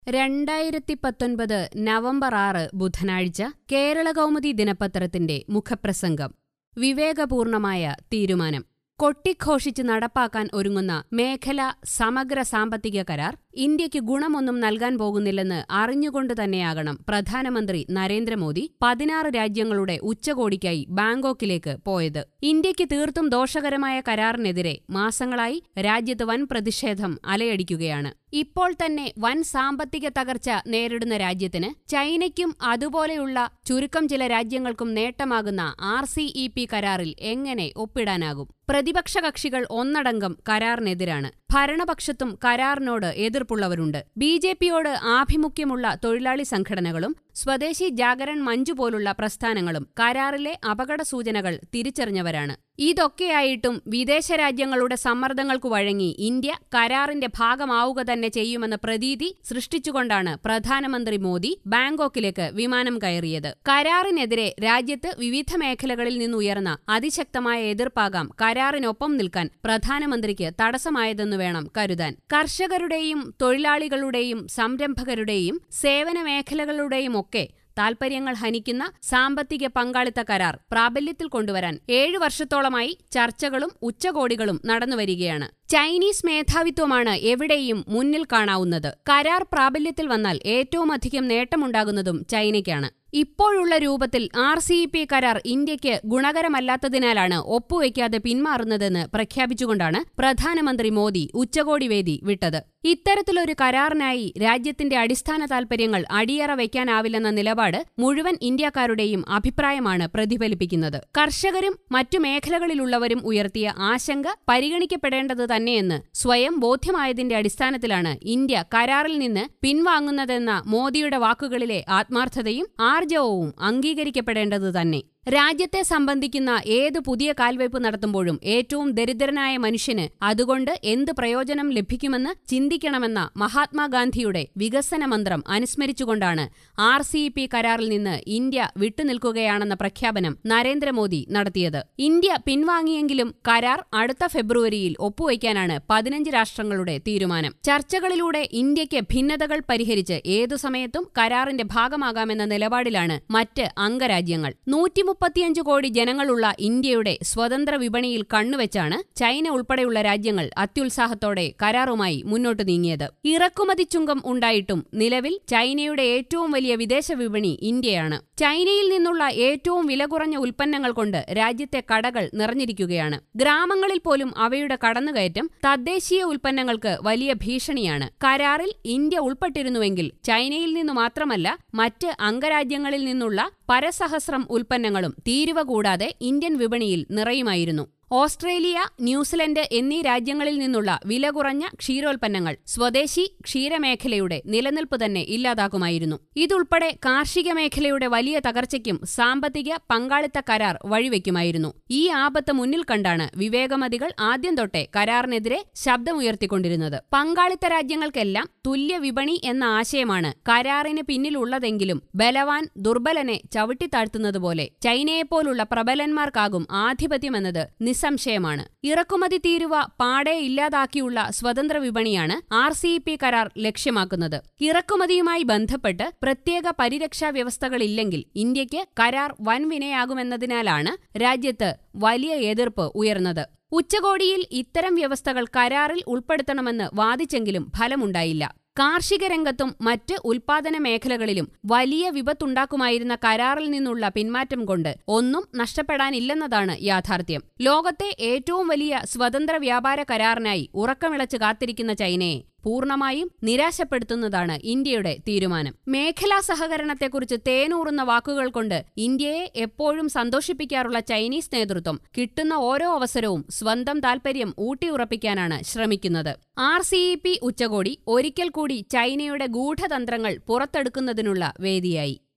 രണ്ടായിരത്തി പത്തൊൻപത് നവംബർ ആറ് ബുധനാഴ്ച കേരളകൗമുദി ദിനപത്രത്തിന്റെ മുഖപ്രസംഗം വിവേകപൂർണമായ തീരുമാനം കൊട്ടിഘോഷിച്ച് നടപ്പാക്കാൻ ഒരുങ്ങുന്ന മേഖല സമഗ്ര സാമ്പത്തിക കരാർ ഇന്ത്യക്ക് ഗുണമൊന്നും നൽകാൻ പോകുന്നില്ലെന്ന് അറിഞ്ഞുകൊണ്ട് തന്നെയാകണം പ്രധാനമന്ത്രി നരേന്ദ്രമോദി പതിനാറ് രാജ്യങ്ങളുടെ ഉച്ചകോടിക്കായി ബാങ്കോക്കിലേക്ക് പോയത് ഇന്ത്യക്ക് തീർത്തും ദോഷകരമായ കരാറിനെതിരെ മാസങ്ങളായി രാജ്യത്ത് വൻ പ്രതിഷേധം അലയടിക്കുകയാണ് ഇപ്പോൾ തന്നെ വൻ സാമ്പത്തിക തകർച്ച നേരിടുന്ന രാജ്യത്തിന് ചൈനയ്ക്കും അതുപോലെയുള്ള ചുരുക്കം ചില രാജ്യങ്ങൾക്കും നേട്ടമാകുന്ന ആർ സി ഇ പി കരാറിൽ എങ്ങനെ ഒപ്പിടാനാകും പ്രതിപക്ഷ കക്ഷികൾ ഒന്നടങ്കം കരാറിനെതിരാണ് ഭരണപക്ഷത്തും കരാറിനോട് എതിർപ്പുള്ളവരുണ്ട് ബി ജെ പിയോട് ആഭിമുഖ്യമുള്ള തൊഴിലാളി സംഘടനകളും സ്വദേശി ജാഗരൺ മഞ്ജു പോലുള്ള പ്രസ്ഥാനങ്ങളും കരാറിലെ അപകട സൂചനകൾ തിരിച്ചറിഞ്ഞവരാണ് ഇതൊക്കെയായിട്ടും വിദേശ രാജ്യങ്ങളുടെ സമ്മർദ്ദങ്ങൾക്കു വഴങ്ങി ഇന്ത്യ കരാറിന്റെ ഭാഗമാവുക തന്നെ ചെയ്യുമെന്ന പ്രതീതി സൃഷ്ടിച്ചുകൊണ്ടാണ് പ്രധാനമന്ത്രി മോദി ബാങ്കോക്കിലേക്ക് വിമാനം കയറിയത് കരാറിനെതിരെ രാജ്യത്ത് വിവിധ മേഖലകളിൽ നിന്നുയർന്ന അതിശക്തമായ എതിർപ്പാകാം കരാറിനൊപ്പം നിൽക്കാൻ പ്രധാനമന്ത്രിക്ക് തടസ്സമായതെന്നു വേണം കരുതാൻ കർഷകരുടെയും തൊഴിലാളികളുടെയും സംരംഭകരുടെയും സേവന മേഖലകളുടെയും ഒക്കെ താൽപര്യങ്ങൾ ഹനിക്കുന്ന സാമ്പത്തിക പങ്കാളിത്ത കരാർ പ്രാബല്യത്തിൽ കൊണ്ടുവരാൻ ഏഴു വർഷത്തോളമായി ചർച്ചകളും ഉച്ചകോടികളും നടന്നുവരികയാണ് ചൈനീസ് മേധാവിത്വമാണ് എവിടെയും മുന്നിൽ കാണാവുന്നത് കരാർ പ്രാബല്യത്തിൽ വന്നാൽ ഏറ്റവുമധികം നേട്ടമുണ്ടാകുന്നതും ചൈനയ്ക്കാണ് ഇപ്പോഴുള്ള രൂപത്തിൽ ആർ സി ഇ പി കരാർ ഇന്ത്യക്ക് ഗുണകരമല്ലാത്തതിനാലാണ് ഒപ്പുവെക്കാതെ പിന്മാറുന്നതെന്ന് പ്രഖ്യാപിച്ചുകൊണ്ടാണ് പ്രധാനമന്ത്രി മോദി ഉച്ചകോടി വേദി വിട്ടത് ഇത്തരത്തിലൊരു കരാറിനായി രാജ്യത്തിന്റെ അടിസ്ഥാന താൽപര്യങ്ങൾ അടിയറ വയ്ക്കാനാവില്ലെന്ന നിലപാട് മുഴുവൻ ഇന്ത്യക്കാരുടെയും അഭിപ്രായമാണ് പ്രതിഫലിപ്പിക്കുന്നത് കർഷകരും മറ്റു മേഖലകളിലുള്ളവരും ഉയർത്തിയ ആശങ്ക പരിഗണിക്കപ്പെടേണ്ടത് തന്നെയെന്ന് സ്വയം ബോധ്യമായതിന്റെ അടിസ്ഥാനത്തിലാണ് ഇന്ത്യ കരാറിൽ നിന്ന് പിൻവാങ്ങുന്നതെന്ന മോദിയുടെ വാക്കുകളിലെ ആത്മാർത്ഥതയും ആർജവവും അംഗീകരിക്കപ്പെടേണ്ടത് തന്നെ രാജ്യത്തെ സംബന്ധിക്കുന്ന ഏത് പുതിയ കാൽവയ്പ് നടത്തുമ്പോഴും ഏറ്റവും ദരിദ്രനായ മനുഷ്യന് അതുകൊണ്ട് എന്ത് പ്രയോജനം ലഭിക്കുമെന്ന് ചിന്തിക്കണമെന്ന മഹാത്മാഗാന്ധിയുടെ വികസന മന്ത്രം അനുസ്മരിച്ചുകൊണ്ടാണ് ആർ സി പി കരാറിൽ നിന്ന് ഇന്ത്യ വിട്ടുനിൽക്കുകയാണെന്ന പ്രഖ്യാപനം നരേന്ദ്രമോദി നടത്തിയത് ഇന്ത്യ പിൻവാങ്ങിയെങ്കിലും കരാർ അടുത്ത ഫെബ്രുവരിയിൽ ഒപ്പുവയ്ക്കാനാണ് പതിനഞ്ച് രാഷ്ട്രങ്ങളുടെ തീരുമാനം ചർച്ചകളിലൂടെ ഇന്ത്യക്ക് ഭിന്നതകൾ പരിഹരിച്ച് ഏതു സമയത്തും കരാറിന്റെ ഭാഗമാകാമെന്ന നിലപാടിലാണ് മറ്റ് അംഗരാജ്യങ്ങൾ നൂറ്റി മുപ്പത്തിയഞ്ച് കോടി ജനങ്ങളുള്ള ഇന്ത്യയുടെ സ്വതന്ത്ര വിപണിയിൽ കണ്ണുവെച്ചാണ് ചൈന ഉൾപ്പെടെയുള്ള രാജ്യങ്ങൾ അത്യുത്സാഹത്തോടെ കരാറുമായി മുന്നോട്ടു നീങ്ങിയത് ഇറക്കുമതി ചുങ്കം ഉണ്ടായിട്ടും നിലവിൽ ചൈനയുടെ ഏറ്റവും വലിയ വിദേശ വിപണി ഇന്ത്യയാണ് ചൈനയിൽ നിന്നുള്ള ഏറ്റവും വില കുറഞ്ഞ ഉൽപ്പന്നങ്ങൾ കൊണ്ട് രാജ്യത്തെ കടകൾ നിറഞ്ഞിരിക്കുകയാണ് ഗ്രാമങ്ങളിൽ പോലും അവയുടെ കടന്നുകയറ്റം തദ്ദേശീയ ഉൽപ്പന്നങ്ങൾക്ക് വലിയ ഭീഷണിയാണ് കരാറിൽ ഇന്ത്യ ഉൾപ്പെട്ടിരുന്നുവെങ്കിൽ ചൈനയിൽ നിന്നു മാത്രമല്ല മറ്റ് അംഗരാജ്യങ്ങളിൽ നിന്നുള്ള പരസഹസ്രം ഉൽപ്പന്നങ്ങളും തീരുവ കൂടാതെ ഇന്ത്യൻ വിപണിയിൽ നിറയുമായിരുന്നു ഓസ്ട്രേലിയ ന്യൂസിലൻഡ് എന്നീ രാജ്യങ്ങളിൽ നിന്നുള്ള വില കുറഞ്ഞ ക്ഷീരോൽപ്പന്നങ്ങൾ സ്വദേശി ക്ഷീരമേഖലയുടെ നിലനിൽപ്പ് തന്നെ ഇല്ലാതാക്കുമായിരുന്നു ഇതുൾപ്പെടെ കാർഷിക മേഖലയുടെ വലിയ തകർച്ചയ്ക്കും സാമ്പത്തിക പങ്കാളിത്ത കരാർ വഴിവെക്കുമായിരുന്നു ഈ ആപത്ത് മുന്നിൽ കണ്ടാണ് വിവേകമതികൾ ആദ്യം തൊട്ടേ കരാറിനെതിരെ ശബ്ദമുയർത്തിക്കൊണ്ടിരുന്നത് പങ്കാളിത്ത രാജ്യങ്ങൾക്കെല്ലാം തുല്യ വിപണി എന്ന ആശയമാണ് കരാറിന് പിന്നിലുള്ളതെങ്കിലും ബലവാൻ ദുർബലനെ ചവിട്ടിത്താഴ്ത്തുന്നതുപോലെ ചൈനയെപ്പോലുള്ള പ്രബലന്മാർക്കാകും ആധിപത്യമെന്നത് നിസ്സംശയമാണ് ഇറക്കുമതി തീരുവ പാടെ ഇല്ലാതാക്കിയുള്ള സ്വതന്ത്ര വിപണിയാണ് ആർ സി പി കരാർ ലക്ഷ്യമാക്കുന്നത് ഇറക്കുമതിയുമായി ബന്ധപ്പെട്ട് പ്രത്യേക പരിരക്ഷാ വ്യവസ്ഥകളില്ലെങ്കിൽ ഇന്ത്യക്ക് കരാർ വൻവിനയാകുമെന്നതിനാലാണ് രാജ്യത്ത് വലിയ എതിർപ്പ് ഉയർന്നത് ഉച്ചകോടിയിൽ ഇത്തരം വ്യവസ്ഥകൾ കരാറിൽ ഉൾപ്പെടുത്തണമെന്ന് വാദിച്ചെങ്കിലും ഫലമുണ്ടായില്ല കാർഷിക രംഗത്തും മറ്റ് ഉൽപാദന മേഖലകളിലും വലിയ വിപത്തുണ്ടാക്കുമായിരുന്ന കരാറിൽ നിന്നുള്ള പിന്മാറ്റം കൊണ്ട് ഒന്നും നഷ്ടപ്പെടാനില്ലെന്നതാണ് യാഥാർത്ഥ്യം ലോകത്തെ ഏറ്റവും വലിയ സ്വതന്ത്ര വ്യാപാര കരാറിനായി ഉറക്കമിളച്ച് കാത്തിരിക്കുന്ന ചൈനയെ പൂർണ്ണമായും നിരാശപ്പെടുത്തുന്നതാണ് ഇന്ത്യയുടെ തീരുമാനം മേഖലാ സഹകരണത്തെക്കുറിച്ച് തേനൂറുന്ന വാക്കുകൾ കൊണ്ട് ഇന്ത്യയെ എപ്പോഴും സന്തോഷിപ്പിക്കാറുള്ള ചൈനീസ് നേതൃത്വം കിട്ടുന്ന ഓരോ അവസരവും സ്വന്തം താൽപര്യം ഊട്ടിയുറപ്പിക്കാനാണ് ശ്രമിക്കുന്നത് ആർ സി ഇ പി ഉച്ചകോടി ഒരിക്കൽ കൂടി ചൈനയുടെ ഗൂഢതന്ത്രങ്ങൾ പുറത്തെടുക്കുന്നതിനുള്ള വേദിയായി